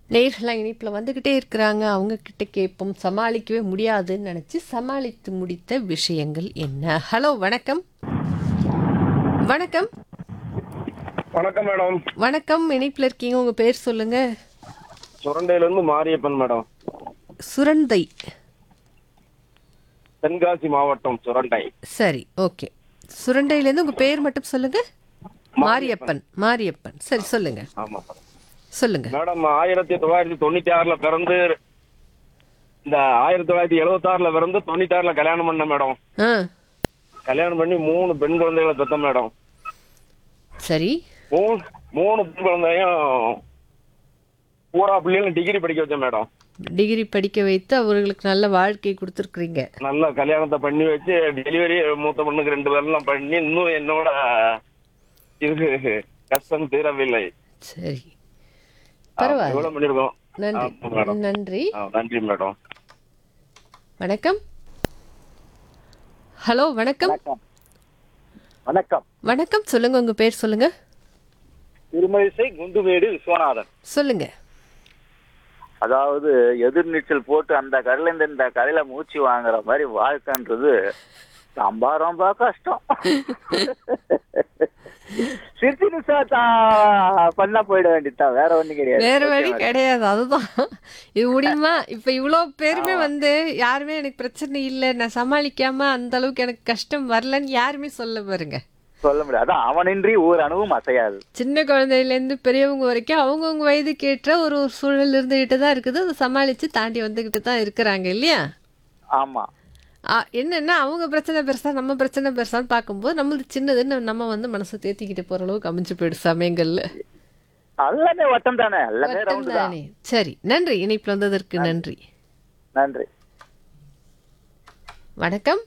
நேயர்கள்லாம் இணைப்பில் வந்துக்கிட்டே இருக்கிறாங்க அவங்க கிட்ட கேட்போம் சமாளிக்கவே முடியாதுன்னு நினச்சி சமாளித்து முடித்த விஷயங்கள் என்ன ஹலோ வணக்கம் வணக்கம் வணக்கம் மேடம் வணக்கம் இணைப்பில் இருக்கீங்க உங்கள் பேர் சொல்லுங்க சுரண்டையில இருந்து மாரியப்பன் மேடம் சுரண்டை தென்காசி மாவட்டம் சுரண்டை சரி ஓகே சுரண்டையிலேருந்து உங்கள் பேர் மட்டும் சொல்லுங்க மாரியப்பன் மாரியப்பன் சரி சொல்லுங்க ஆமா சொல்லுங்க மேடம் ஆயிரத்தி தொள்ளாயிரத்தி தொண்ணூத்தி ஆறுல பிறந்து இந்த ஆயிரத்தி தொள்ளாயிரத்தி எழுபத்தி ஆறுல பிறந்து தொண்ணூத்தி ஆறுல கல்யாணம் பண்ண மேடம் ஆ கல்யாணம் பண்ணி மூணு பெண் குழந்தைகளை பெத்த மேடம் சரி மூணு மூணு பெண் குழந்தையும் பூரா பிள்ளைங்களும் டிகிரி படிக்க வச்சேன் மேடம் டிகிரி படிக்க வைத்து அவர்களுக்கு நல்ல வாழ்க்கை கொடுத்துருக்குறீங்க நல்ல கல்யாணத்தை பண்ணி வச்சு டெலிவரி மூத்த பொண்ணுக்கு ரெண்டு பேர்லாம் பண்ணி இன்னும் என்னோட இது கஷ்டம் தீரவில்லை சரி ஆ, பரவாயில்ல இவ்வளவு பண்ணிருக்கோம் நன்றி ஆமா, மேடம். நன்றி ஆ, நன்றி மேடம் வணக்கம் ஹலோ வணக்கம் வணக்கம் வணக்கம் சொல்லுங்க உங்க பேர் சொல்லுங்க திருமழிசை குண்டுமேடு விஸ்வநாதன் சொல்லுங்க அதாவது எதிர்நீச்சல் போட்டு அந்த கரையில இருந்து இந்த கரையில மூச்சு வாங்குற மாதிரி வாழ்க்கைன்றது ரொம்ப ரொம்ப கஷ்டம் சிரிச்சு சாத்தா பண்ணா போயிட வேண்டியதுதான் வேற ஒண்ணும் கிடையாது வேற வழி கிடையாது அதுதான் இது முடியுமா இப்ப இவ்வளோ பேருமே வந்து யாருமே எனக்கு பிரச்சனை இல்லை நான் சமாளிக்காம அந்த அளவுக்கு எனக்கு கஷ்டம் வரலன்னு யாருமே சொல்ல பாருங்க சொல்ல முடியாது அதான் அவனின்றி ஊர் அணுவும் அசையாது சின்ன குழந்தையிலேருந்து பெரியவங்க வரைக்கும் அவங்கவுங்க வயதுக்கு ஏற்ற ஒரு ஒரு சூழல் இருந்துகிட்டு தான் இருக்குது அதை சமாளித்து தாண்டி வந்துக்கிட்டு தான் இருக்கிறாங்க இல்லையா ஆமா ஆ, என்னன்னா அவங்க பிரச்சனை பெருசா நம்ம பிரச்சனை பெருசான்னு பார்க்கும்போது நம்மளுக்கு சின்னதுன்னு நம்ம வந்து மனசை தேத்திக்கிட்டு போற அளவுக்கு அமைஞ்சு போயிடும் சமயங்கள்ல எல்லாமே வட்டம் தானே எல்லாமே வட்டம் ரவுண்டு தான் தானே சரி நன்றி இணைப்பில் வந்ததற்கு நன்றி நன்றி வணக்கம்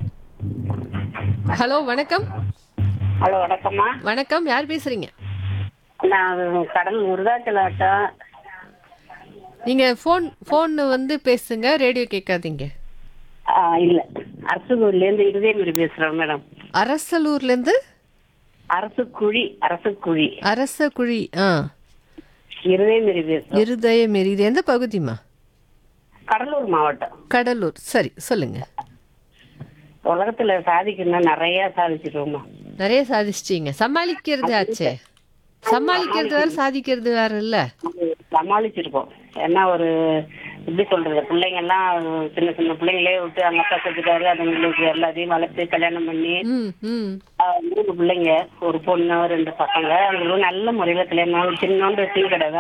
ஹலோ வணக்கம் ஹலோ வணக்கம்மா வணக்கம் யார் பேசுறீங்க நான் கடல் முருகாச்சலாட்டம் நீங்க ஃபோன் ஃபோன் வந்து பேசுங்க ரேடியோ கேட்காதீங்க இல்ல அரசுகுழிலேருந்து இருதயமரி பேசுறேன் மேடம் அரசலூர்லேருந்து அரசு குழி அரசு குழி அரச குழி ஆ இருதயமரி பேசுறோம் இருதய மெரி இது எந்த பகுதிமா கடலூர் மாவட்டம் கடலூர் சரி சொல்லுங்க உலகத்துல சாதிக்கணும்னா நிறைய சாதிச்சிருவோம்மா நிறைய சாதிச்சிட்டீங்க சமாளிக்கிறது ஆச்சே சமாளிக்கிறது வேற சாதிக்கிறது வேற இல்ல சமாளிச்சிருக்கோம் ஏன்னா ஒரு எப்படி சொல்றது பிள்ளைங்க எல்லாம் சின்ன சின்ன பிள்ளைங்களே விட்டு அவங்க அப்பா செத்துட்டாரு அதுங்களுக்கு எல்லாத்தையும் வளர்த்து கல்யாணம் பண்ணி ம் ம் ஆஹ் மூணு பிள்ளைங்க ஒரு பொண்ணு ரெண்டு பசங்க அவங்களும் நல்ல முறையில கல்யாணம் சின்னோண்டு டீ கடை தான்